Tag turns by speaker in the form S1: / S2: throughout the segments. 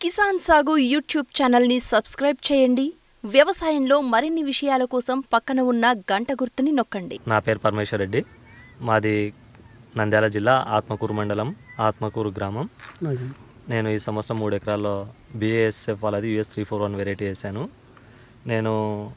S1: కిసాన్ సాగు యూట్యూబ్ ఛానల్ని సబ్స్క్రైబ్ చేయండి వ్యవసాయంలో మరిన్ని విషయాల కోసం పక్కన ఉన్న గంట గుర్తుని నొక్కండి
S2: నా పేరు పరమేశ్వర్ రెడ్డి మాది నంద్యాల జిల్లా ఆత్మకూరు మండలం ఆత్మకూరు గ్రామం
S3: ఓకే
S2: నేను ఈ సంవత్సరం మూడు ఎకరాల్లో బిఏఎస్ఎఫ్ వాళ్ళది US three four one variety వేసాను నేను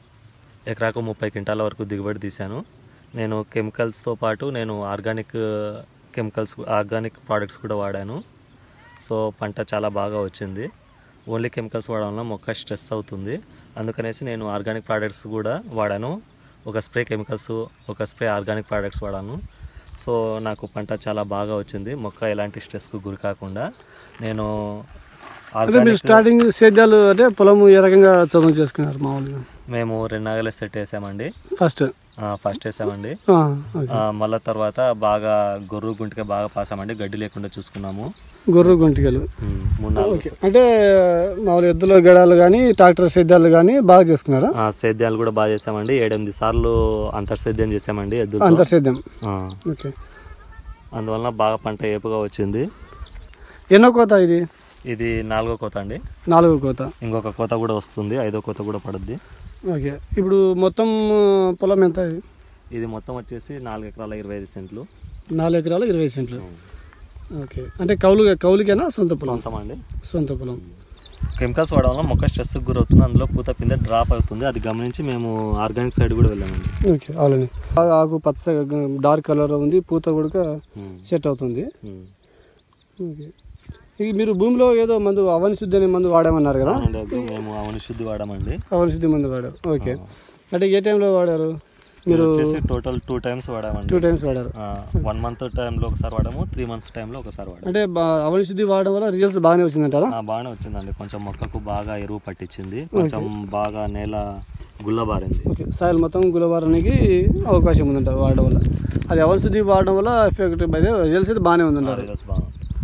S2: ఎకరాకు ముప్పై క్వింటాల వరకు దిగుబడి తీశాను నేను కెమికల్స్తో పాటు నేను ఆర్గానిక్ కెమికల్స్ ఆర్గానిక్ ప్రోడక్ట్స్ కూడా వాడాను సో పంట చాలా బాగా వచ్చింది ఓన్లీ కెమికల్స్ వాడడం వల్ల మొక్క స్ట్రెస్ అవుతుంది అందుకనేసి నేను ఆర్గానిక్ ప్రోడక్ట్స్ కూడా వాడాను ఒక స్ప్రే కెమికల్స్ ఒక స్ప్రే ఆర్గానిక్ ప్రోడక్ట్స్ వాడాను సో నాకు పంట చాలా బాగా వచ్చింది మొక్క ఎలాంటి స్ట్రెస్కు గురి కాకుండా నేను
S3: అంటే మీరు
S2: ఆర్గానిక్
S3: స్టార్టింగ్ సేద్యాలు అంటే పొలం ఏ రకంగా చదువు చేసుకున్నారు మామూలుగా
S2: మేము రెండు నాగల సెట్ వేసామండి
S3: ఫస్ట్
S2: ఆ, ఫస్ట్ వేసామండి
S3: ఆ, ఓకే
S2: ఆ, మళ్ళా తర్వాత బాగా గొర్రు గుంటికి బాగా పాసామండి గడ్డి లేకుండా చూసుకున్నాము
S3: గొర్రె గుంటికలు
S2: ఉమ్, మూడు నాలుగు
S3: ఓకే అంటే మామూలు ఎద్దుల గడాలు కానీ ట్రాక్టర్ సేద్యాలు కానీ బాగా చేసుకున్నారా
S2: ఆ, సేద్యాలు కూడా బాగా చేసామండి ఏడెనిమిది సార్లు అంతర్ సేద్యం చేసామండి ఎద్దులతో
S3: అంతర్ సేద్యం
S2: ఆ,
S3: ఓకే
S2: అందువలన బాగా పంట ఏపుగా వచ్చింది
S3: ఎన్నో కోత ఇది
S2: ఇది నాలుగో కోత అండి
S3: నాలుగో కోత
S2: ఇంకొక కోత కూడా వస్తుంది ఐదో కోత కూడా పడుద్ది
S3: ఓకే ఇప్పుడు మొత్తం పొలం ఎంత ఇది
S2: ఇది మొత్తం వచ్చేసి నాలుగు ఎకరాల ఇరవై ఐదు సెంట్లు
S3: నాలుగు ఎకరాలు ఇరవై సెంట్లు ఓకే అంటే కౌలు కౌలుకేనా సొంత పొలం
S2: సొంతం అండి
S3: సొంత పొలం
S2: కెమికల్స్ వాడడం వల్ల మొక్క స్ట్రెస్ గురవుతుంది అందులో పూత పిందె డ్రాప్ అవుతుంది అది గమనించి మేము ఆర్గానిక్ సైడ్ కూడా వెళ్ళామండి
S3: ఓకే అవునండి బాగా ఆకు పచ్చ డార్క్ కలర్ ఉంది పూత కూడా
S2: ఉమ్,
S3: సెట్ అవుతుంది
S2: ఉమ్.
S3: ఓకే ఇది మీరు భూమిలో ఏదో మందు అవని శుద్ధి అనే మందు వాడామన్నారు కదా
S2: అవునండి, అది మేము అవని శుద్ధి వాడామండి
S3: అవని శుద్ధి మందు వాడారు ఓకే అంటే ఏ టైంలో వాడారు
S2: మీరు
S3: మీరు
S2: వచ్చేసి టోటల్ టూ టైమ్స్ వాడామండి
S3: టూ టైమ్స్ వాడారు
S2: వన్ మంత్ టైంలో ఒకసారి వాడాము త్రీ మంత్స్ టైంలో ఒకసారి వాడాము
S3: అంటే బా- అవని శుద్ధి వాడడం వల్ల రిజల్ట్స్ బాగానే వచ్చిందంటారా
S2: ఆ, బాగానే వచ్చిందండి కొంచెం మొక్కకు బాగా ఎరువు పట్టించింది కొంచెం బాగా నేల గుల్లబారింది
S3: ఓకే సాయిల్ మొత్తం గులవారానికి అవకాశం ఉందంటారు వాడడం వల్ల అది అవని శుద్ధి వాడడం వల్ల ఎఫెక్ట్ అయితే రిజల్ట్స్ అయితే బాగానే ఉందంటారు
S2: రిజల్ట్స్ బాగా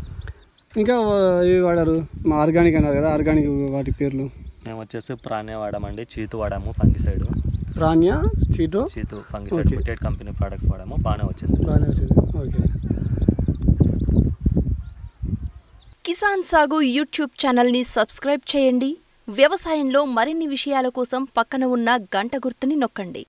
S3: ఇంకా వా- ఇవి వాడారు మా ఆర్గానిక్ అన్నారు కదా ఆర్గానిక్ వాటి పేర్లు
S2: మేము వచ్చేసి ప్రాణ్య వాడామండి చీతు వాడాము ఫంగిసైడ్
S3: ప్రాణ్య చీటో
S2: చీతు ఫంగిసైడ్
S3: Okay.
S2: బిటెడ్ కంపెనీ ప్రోడక్ట్స్ వాడాము బాగానే వచ్చింది
S3: బాగానే వచ్చింది ఓకే
S1: కిసాన్ సాగు యూట్యూబ్ ఛానల్ని సబ్స్క్రైబ్ చేయండి వ్యవసాయంలో మరిన్ని విషయాల కోసం పక్కన ఉన్న గంట గుర్తుని నొక్కండి